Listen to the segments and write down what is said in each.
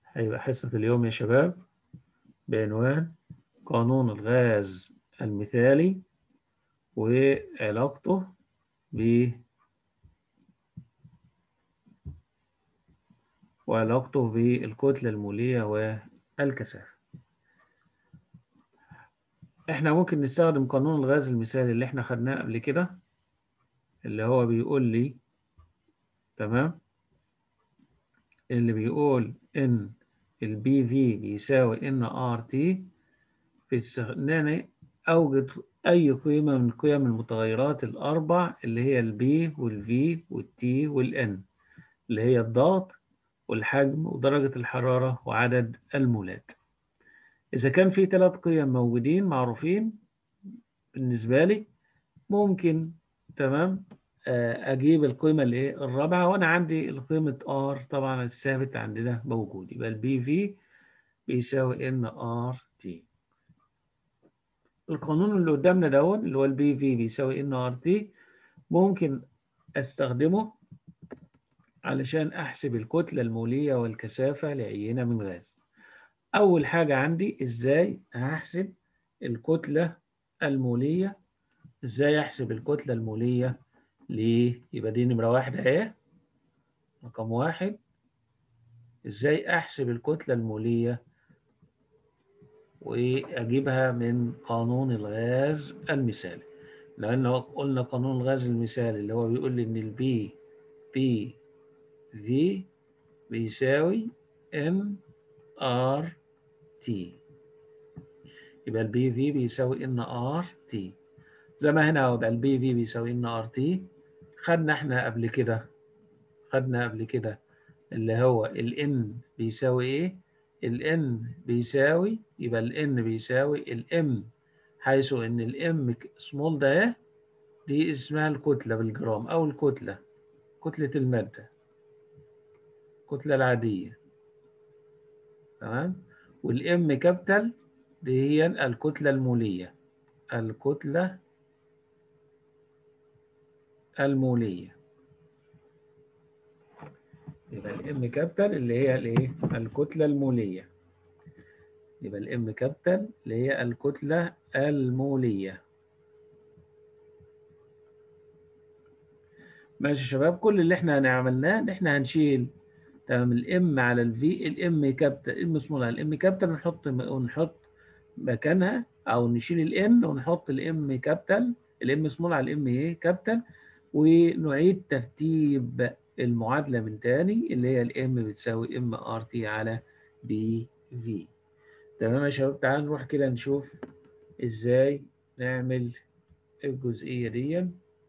هيبقى حصة اليوم يا شباب بعنوان قانون الغاز المثالي وعلاقته ب وعلاقته بالكتلة المولية والكثافة احنا ممكن نستخدم قانون الغاز المثالي اللي احنا خدناه قبل كده اللي هو بيقول لي تمام اللي بيقول ان البي في بيساوي ان ار تي في استخدام اوجد اي قيمة من قيم المتغيرات الاربع اللي هي البي والفي والتي والان اللي هي الضغط والحجم ودرجة الحرارة وعدد المولات إذا كان في ثلاث قيم موجودين معروفين بالنسبة لي ممكن تمام أجيب القيمة اللي الرابعة وأنا عندي القيمة R طبعا الثابت عندنا موجود يبقى البي في بيساوي إن آر تي القانون اللي قدامنا دون اللي هو البي في بيساوي إن آر تي ممكن أستخدمه علشان أحسب الكتلة المولية والكثافة لعينة من غاز أول حاجة عندي إزاي هحسب الكتلة المولية إزاي أحسب الكتلة المولية ليه يبقى دي نمرة واحد أهي رقم واحد إزاي أحسب الكتلة المولية وأجيبها من قانون الغاز المثالي لأن قلنا قانون الغاز المثالي اللي هو بيقول لي إن البي بي في بيساوي ان ار تي يبقى البي في بيساوي ان ار تي زي ما هنا يبقى البي في بيساوي ان ار تي خدنا احنا قبل كده خدنا قبل كده اللي هو الان بيساوي ايه الان بيساوي يبقى الان بيساوي الام حيث ان الام سمول ده دي اسمها الكتله بالجرام او الكتله كتله الماده الكتلة العادية تمام والإم كابيتال دي هي الكتلة المولية الكتلة المولية يبقى الإم كابيتال اللي هي الإيه؟ الكتلة المولية يبقى الإم كابيتال اللي هي الكتلة المولية ماشي يا شباب كل اللي احنا هنعملناه ان احنا هنشيل تمام الام على الفي الام كابيتال الام سمول على الام كابيتال ونحط ونحط مكانها او نشيل الان ونحط الام كابيتال الام سمول على الام ايه كابيتال ونعيد ترتيب المعادله من تاني اللي هي الام بتساوي ام ار تي على بي في تمام يا شباب تعالوا نروح كده نشوف ازاي نعمل الجزئيه دي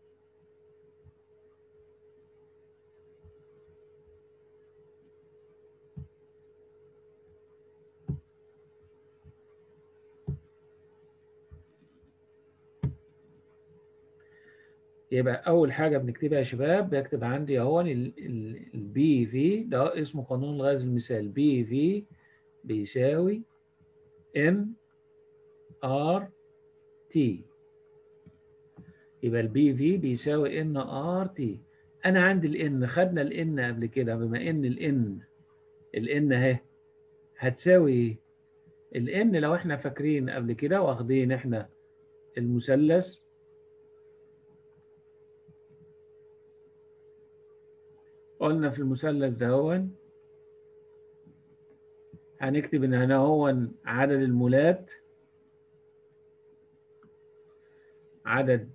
يبقى أول حاجة بنكتبها يا شباب بكتب عندي أهو البي في ده اسمه قانون الغاز المثال بي في بيساوي ان ار تي يبقى البي في بيساوي ان ار تي أنا عندي الان خدنا الان قبل كده بما إن الان الان أهي هتساوي إيه؟ الان لو إحنا فاكرين قبل كده واخدين إحنا المثلث قلنا في المثلث ده هو هنكتب ان هنا هو عدد المولات عدد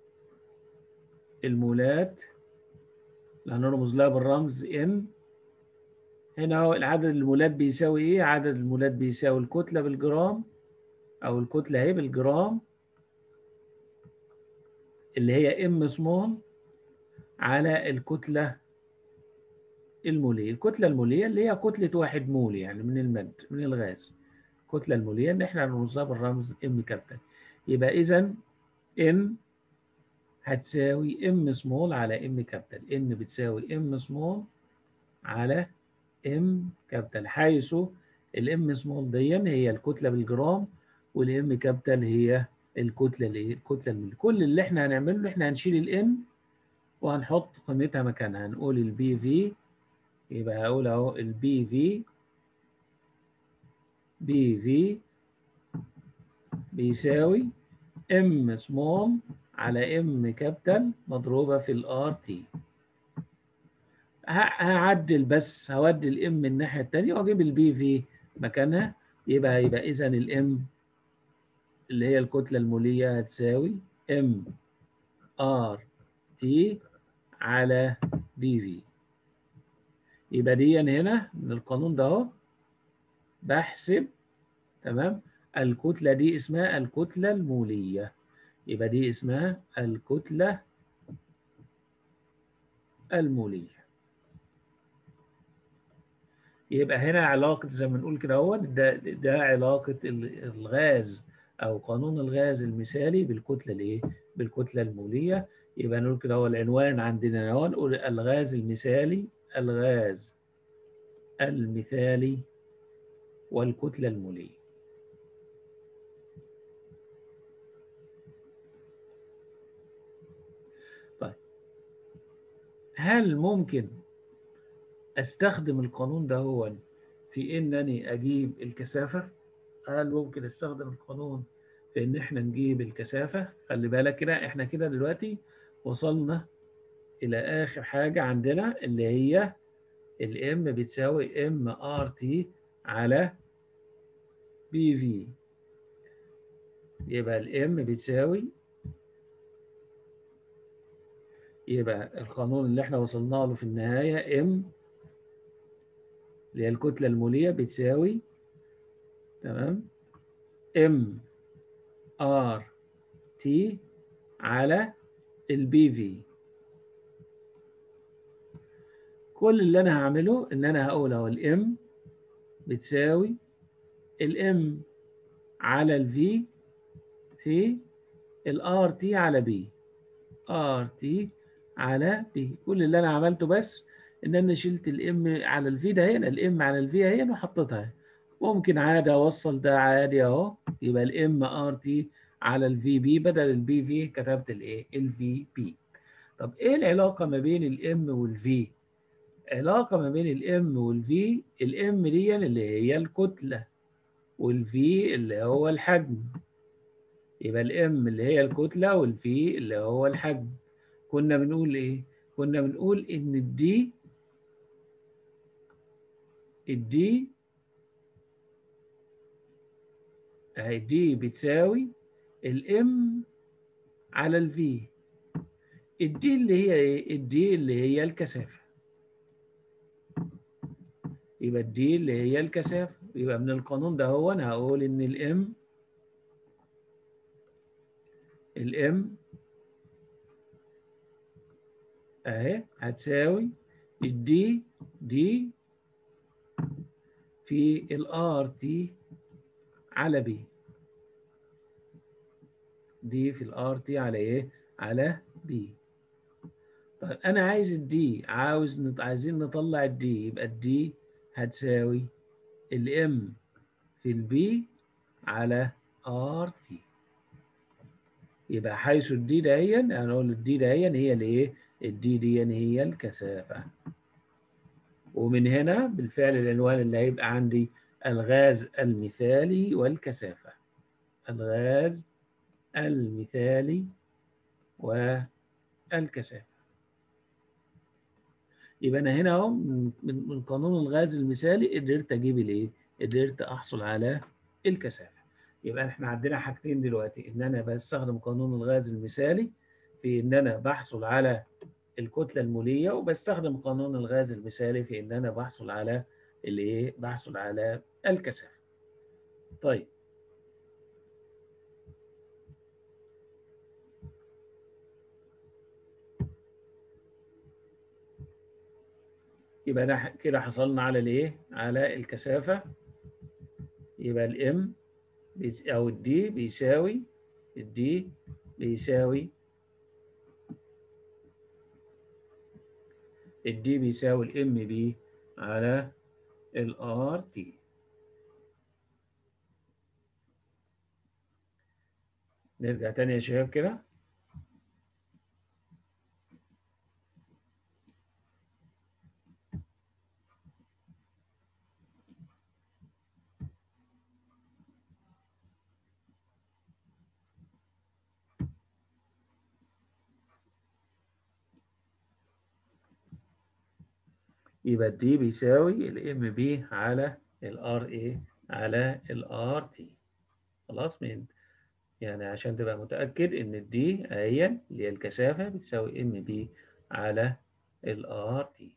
المولات اللي هنرمز لها بالرمز ان هنا هو العدد المولات بيساوي ايه عدد المولات بيساوي الكتلة بالجرام او الكتلة اهي بالجرام اللي هي ام سمول على الكتلة المولية الكتلة المولية اللي هي كتلة واحد مول يعني من المد من الغاز الكتلة المولية اللي احنا هنرمزها بالرمز ام كابيتال يبقى اذا ان هتساوي ام سمول على ام كابيتال ان بتساوي ام سمول على ام كابيتال حيث الام سمول دي هي الكتلة بالجرام والام كابيتال هي الكتلة اللي الكتلة المولية كل اللي احنا هنعمله احنا هنشيل الان وهنحط قيمتها مكانها هنقول البي في يبقى هقول اهو البي في بي في بيساوي ام سمول على ام كابيتال مضروبة في الار تي هعدل بس هودي الام الناحية التانية واجيب البي في مكانها يبقى يبقى اذا الام اللي هي الكتلة المولية هتساوي ام ار تي على بي في يبقى دي هنا من القانون ده اهو بحسب تمام الكتلة دي اسمها الكتلة المولية يبقى دي اسمها الكتلة المولية يبقى هنا علاقة زي ما نقول كده اهو ده ده علاقة الغاز أو قانون الغاز المثالي بالكتلة الإيه؟ بالكتلة المولية يبقى نقول كده هو العنوان عندنا اهو نقول الغاز المثالي الغاز المثالي والكتلة المولية طيب هل ممكن استخدم القانون ده هو في انني اجيب الكثافة هل ممكن استخدم القانون في ان احنا نجيب الكثافة خلي بالك كده احنا كده دلوقتي وصلنا الى اخر حاجة عندنا اللي هي الام بتساوي ام ار تي على بي في يبقى الام بتساوي يبقى القانون اللي احنا وصلنا له في النهاية ام اللي هي الكتلة المولية بتساوي تمام ام ار تي على البي في كل اللي انا هعمله ان انا هقول اهو الام بتساوي الام على الفي في الار تي على بي ار تي على بي كل اللي انا عملته بس ان انا شلت الام على الفي ده هنا الام على الفي هنا وحطيتها ممكن عادي اوصل ده عادي اهو يبقى الام ار تي على الفي بي بدل البي في كتبت الايه الفي بي طب ايه العلاقه ما بين الام والفي علاقه ما بين الام والفي الام دي اللي هي الكتله والفي اللي هو الحجم يبقى الام اللي هي الكتله والفي اللي هو الحجم كنا بنقول ايه كنا بنقول ان الدي الدي اهي دي بتساوي الام على الفي الدي اللي هي ايه الدي اللي هي الكثافه يبقى الدي اللي هي الكثافه يبقى من القانون ده هو انا هقول ان الام الام اهي هتساوي الدي دي في الار تي على بي دي في الار تي على ايه على بي طيب انا عايز الدي عاوز نط... عايزين نطلع الدي يبقى الدي هتساوي الام في البي على ار تي يبقى حيث الدي دهيا هنقول الدي دهيا هي الايه الدي دي هي الكثافه ومن هنا بالفعل العنوان اللي هيبقى عندي الغاز المثالي والكثافة الغاز المثالي والكثافة يبقى أنا هنا أهو من, من قانون الغاز المثالي قدرت أجيب الإيه؟ قدرت أحصل على الكثافة يبقى إحنا عندنا حاجتين دلوقتي إن أنا بستخدم قانون الغاز المثالي في إن أنا بحصل على الكتلة المولية وبستخدم قانون الغاز المثالي في إن أنا بحصل على الإيه؟ بحصل على الكثافة. طيب. يبقى ده كده حصلنا على الإيه؟ على الكثافة. يبقى الإم أو الدي بيساوي الدي بيساوي الدي بيساوي الام بي على الار تي نرجع تاني يا شباب كده يبقى الدي بيساوي الام بي على الار اي على الار تي خلاص من يعني عشان تبقى متأكد ان الدي هي اللي هي الكثافة بتساوي ام بي على الار تي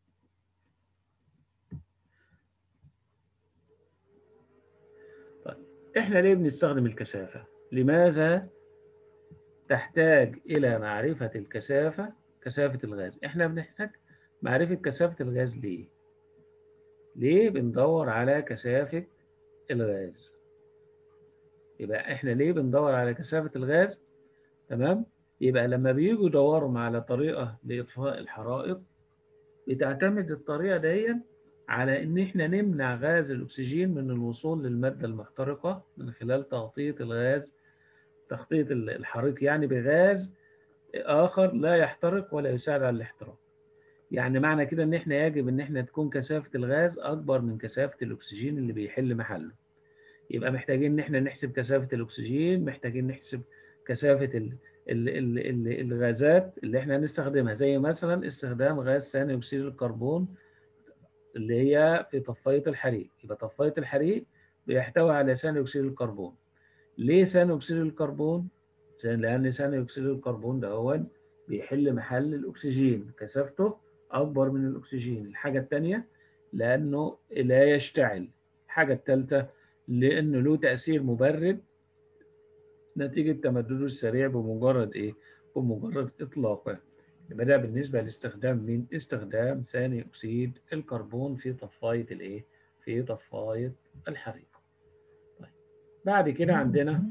طيب احنا ليه بنستخدم الكثافة لماذا تحتاج الى معرفة الكثافة كثافة الغاز احنا بنحتاج معرفة كثافة الغاز ليه ليه بندور على كثافة الغاز يبقى احنا ليه بندور على كثافة الغاز تمام يبقى لما بييجوا يدوروا على طريقة لإطفاء الحرائق بتعتمد الطريقة دي على إن إحنا نمنع غاز الأكسجين من الوصول للمادة المحترقة من خلال تغطية الغاز تغطية الحريق يعني بغاز آخر لا يحترق ولا يساعد على الاحتراق يعني معنى كده إن إحنا يجب إن إحنا تكون كثافة الغاز أكبر من كثافة الأكسجين اللي بيحل محله يبقى محتاجين إن إحنا نحسب كثافة الأكسجين محتاجين نحسب كثافة ال ال ال ال الغازات اللي إحنا هنستخدمها زي مثلا استخدام غاز ثاني أكسيد الكربون اللي هي في طفاية الحريق يبقى طفاية الحريق بيحتوي على ثاني أكسيد الكربون ليه ثاني أكسيد الكربون؟ لأن ثاني أكسيد الكربون ده هو بيحل محل الأكسجين كثافته أكبر من الأكسجين الحاجة الثانية لأنه لا يشتعل الحاجة الثالثة لأنه له تأثير مبرد نتيجة تمدده السريع بمجرد إيه؟ بمجرد إطلاقه يبقى ده بالنسبة لاستخدام من استخدام ثاني أكسيد الكربون في طفاية الإيه؟ في طفاية الحريق. طيب بعد كده عندنا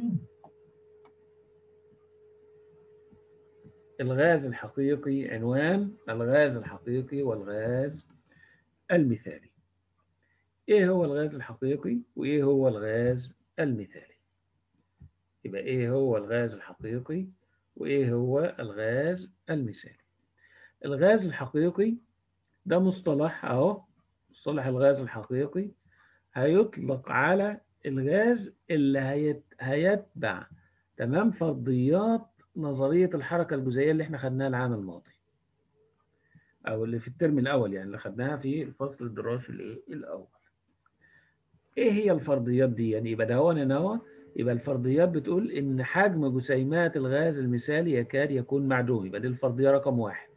الغاز الحقيقي عنوان الغاز الحقيقي والغاز المثالي. إيه هو الغاز الحقيقي وإيه هو الغاز المثالي؟ يبقى إيه هو الغاز الحقيقي وإيه هو الغاز المثالي؟ الغاز الحقيقي ده مصطلح أهو مصطلح الغاز الحقيقي هيطلق على الغاز اللي هيت... هيتبع تمام فرضيات نظرية الحركة الجزيئية اللي احنا خدناها العام الماضي أو اللي في الترم الأول يعني اللي خدناها في الفصل الدراسي الإيه الأول إيه هي الفرضيات دي يعني يبقى ده هو نوى يبقى الفرضيات بتقول إن حجم جسيمات الغاز المثالي يكاد يكون معدوم يبقى دي الفرضية رقم واحد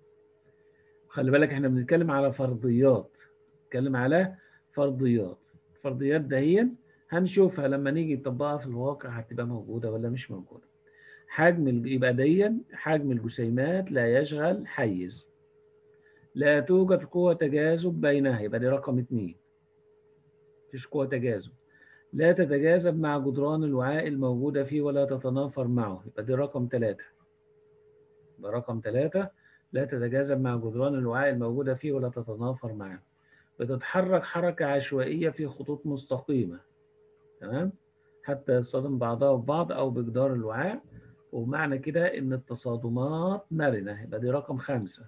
خلي بالك احنا بنتكلم على فرضيات بنتكلم على فرضيات الفرضيات دهيا هنشوفها لما نيجي نطبقها في الواقع هتبقى موجودة ولا مش موجودة حجم يبقى ديا حجم الجسيمات لا يشغل حيز لا توجد قوة تجاذب بينها يبقى دي رقم اتنين مفيش قوة تجاذب لا تتجاذب مع جدران الوعاء الموجودة فيه ولا تتنافر معه يبقى دي رقم ثلاثة يبقى رقم ثلاثة لا تتجاذب مع جدران الوعاء الموجودة فيه ولا تتنافر معه بتتحرك حركة عشوائية في خطوط مستقيمة تمام حتى يصطدم بعضها ببعض أو بجدار الوعاء ومعنى كده إن التصادمات مرنة يبقى دي رقم خمسة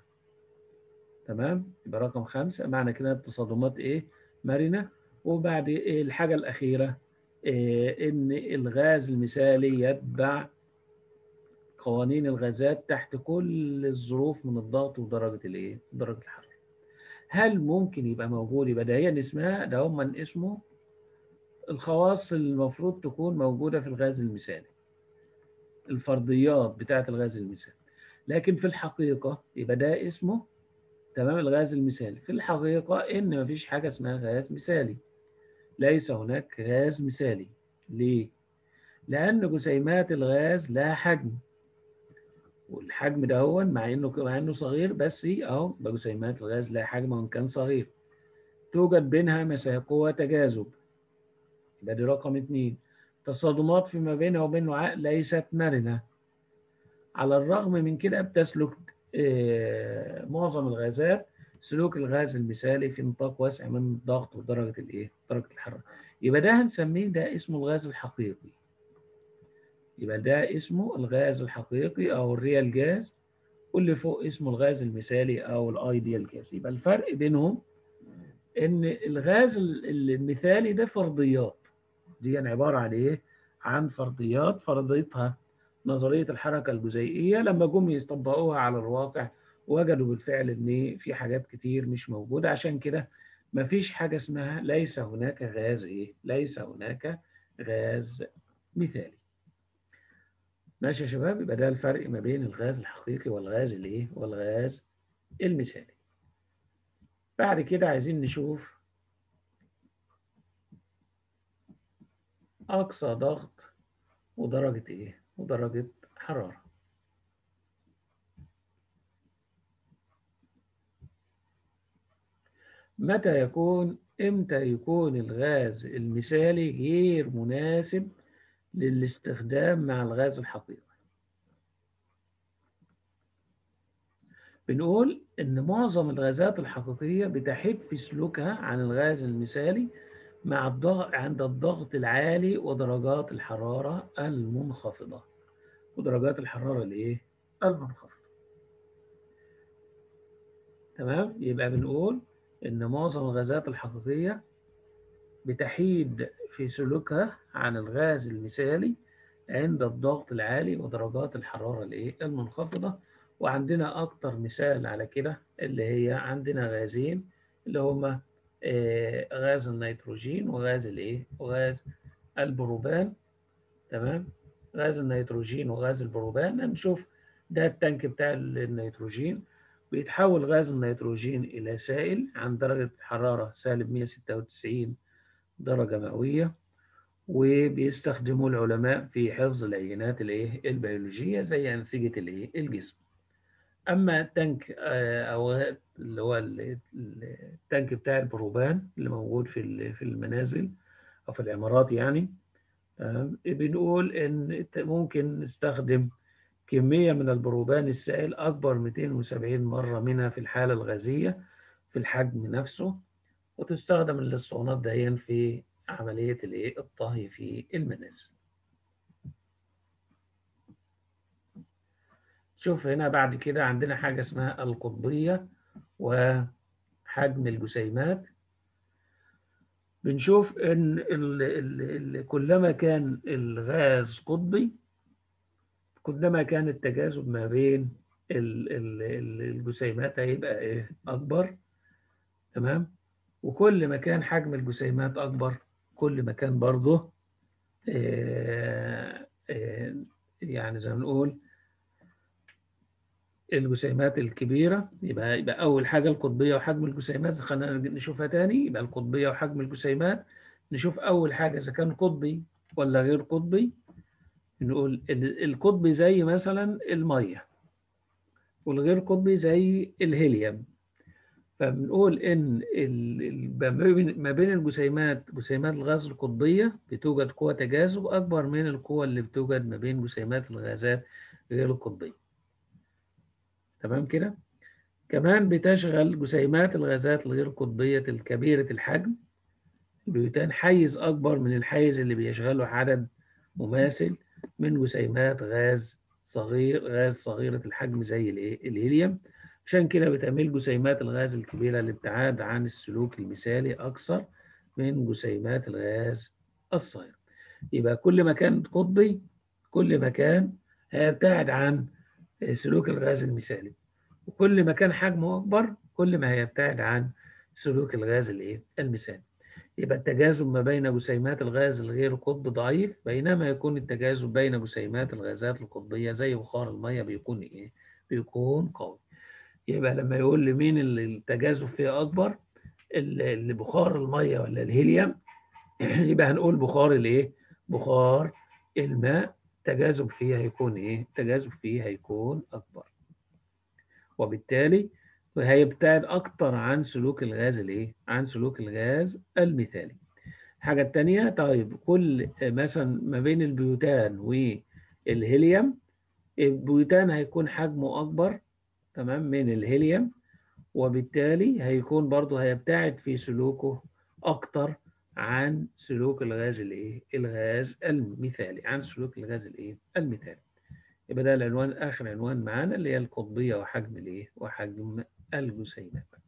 تمام يبقى رقم خمسة معنى كده التصادمات إيه مرنة وبعد إيه الحاجة الأخيرة إيه إن الغاز المثالي يتبع قوانين الغازات تحت كل الظروف من الضغط ودرجة الإيه درجة الحرارة هل ممكن يبقى موجود يبقى ده هي اسمها ده هم اسمه الخواص اللي المفروض تكون موجودة في الغاز المثالي الفرضيات بتاعة الغاز المثالي لكن في الحقيقة يبقى ده اسمه تمام الغاز المثالي في الحقيقة إن مفيش حاجة اسمها غاز مثالي ليس هناك غاز مثالي ليه؟ لأن جسيمات الغاز لها حجم والحجم ده هو مع انه مع انه صغير بس اهو جسيمات الغاز لها حجم وان كان صغير توجد بينها مسافة قوة تجاذب يبقى دي رقم اتنين تصادمات فيما بينها وبين الوعاء ليست مرنة على الرغم من كده بتسلك آه معظم الغازات سلوك الغاز المثالي في نطاق واسع من الضغط ودرجة الايه؟ درجة الحرارة يبقى ده هنسميه ده اسمه الغاز الحقيقي يبقى ده اسمه الغاز الحقيقي او الريال جاز واللي فوق اسمه الغاز المثالي او الايديال جاز يبقى الفرق بينهم ان الغاز المثالي ده فرضيات دي يعني عباره عن ايه عن فرضيات فرضيتها نظريه الحركه الجزيئيه لما جم يطبقوها على الواقع وجدوا بالفعل ان في حاجات كتير مش موجوده عشان كده مفيش حاجه اسمها ليس هناك غاز ايه ليس هناك غاز مثالي ماشي يا شباب يبقى ده الفرق ما بين الغاز الحقيقي والغاز الايه والغاز المثالي بعد كده عايزين نشوف اقصى ضغط ودرجه ايه ودرجه حراره متى يكون امتى يكون الغاز المثالي غير مناسب للاستخدام مع الغاز الحقيقي بنقول ان معظم الغازات الحقيقيه بتحد في سلوكها عن الغاز المثالي مع الضغط عند الضغط العالي ودرجات الحراره المنخفضه ودرجات الحراره الايه المنخفضه تمام يبقى بنقول ان معظم الغازات الحقيقيه بتحيد في سلوكها عن الغاز المثالي عند الضغط العالي ودرجات الحراره الايه المنخفضه وعندنا اكتر مثال على كده اللي هي عندنا غازين اللي هما غاز النيتروجين وغاز الايه وغاز البروبان تمام غاز النيتروجين وغاز البروبان هنشوف ده التانك بتاع النيتروجين بيتحول غاز النيتروجين إلى سائل عند درجة حرارة سالب 196 درجة مئوية وبيستخدموه العلماء في حفظ العينات الايه البيولوجية زي أنسجة الايه الجسم أما التانك أو اللي هو التانك بتاع البروبان اللي موجود في في المنازل أو في العمارات يعني بنقول إن ممكن نستخدم كمية من البروبان السائل أكبر 270 مرة منها في الحالة الغازية في الحجم نفسه وتستخدم الاسطوانات دهيا في عملية الايه الطهي في المنازل. شوف هنا بعد كده عندنا حاجة اسمها القطبية وحجم الجسيمات بنشوف ان ال ال ال كلما كان الغاز قطبي كلما كان التجاذب ما بين الجسيمات هيبقى ايه اكبر تمام وكل ما كان حجم الجسيمات اكبر كل ما كان برضه آه آه يعني زي ما نقول الجسيمات الكبيره يبقى يبقى اول حاجه القطبيه وحجم الجسيمات خلينا نشوفها تاني يبقى القطبيه وحجم الجسيمات نشوف اول حاجه اذا كان قطبي ولا غير قطبي نقول القطبي زي مثلا الميه والغير قطبي زي الهيليوم فبنقول ان ما بين الجسيمات جسيمات الغاز القطبيه بتوجد قوه تجاذب اكبر من القوه اللي بتوجد ما بين جسيمات الغازات غير القطبيه تمام كده كمان بتشغل جسيمات الغازات الغير قطبيه الكبيره الحجم البيوتان حيز اكبر من الحيز اللي بيشغله عدد مماثل من جسيمات غاز صغير غاز صغيرة الحجم زي الايه الهيليوم عشان كده بتميل جسيمات الغاز الكبيرة للابتعاد عن السلوك المثالي أكثر من جسيمات الغاز الصغير يبقى كل ما كان قطبي كل ما كان هيبتعد عن سلوك الغاز المثالي وكل ما كان حجمه أكبر كل ما هيبتعد عن سلوك الغاز الايه المثالي يبقى التجاذب ما بين جسيمات الغاز الغير قطب ضعيف بينما يكون التجاذب بين جسيمات الغازات القطبية زي بخار المية بيكون إيه؟ بيكون قوي. يبقى لما يقول لي مين اللي التجاذب فيه أكبر؟ اللي بخار المية ولا الهيليوم يبقى هنقول بخار الإيه؟ بخار الماء التجاذب فيه هيكون إيه؟ التجاذب فيه هيكون أكبر. وبالتالي وهيبتعد اكتر عن سلوك الغاز الايه عن سلوك الغاز المثالي الحاجه الثانيه طيب كل مثلا ما بين البيوتان والهيليوم البيوتان هيكون حجمه اكبر تمام من الهيليوم وبالتالي هيكون برضه هيبتعد في سلوكه اكتر عن سلوك الغاز الايه الغاز المثالي عن سلوك الغاز الايه المثالي يبقى ده العنوان اخر عنوان معانا اللي هي القطبيه وحجم الايه وحجم الجسيمات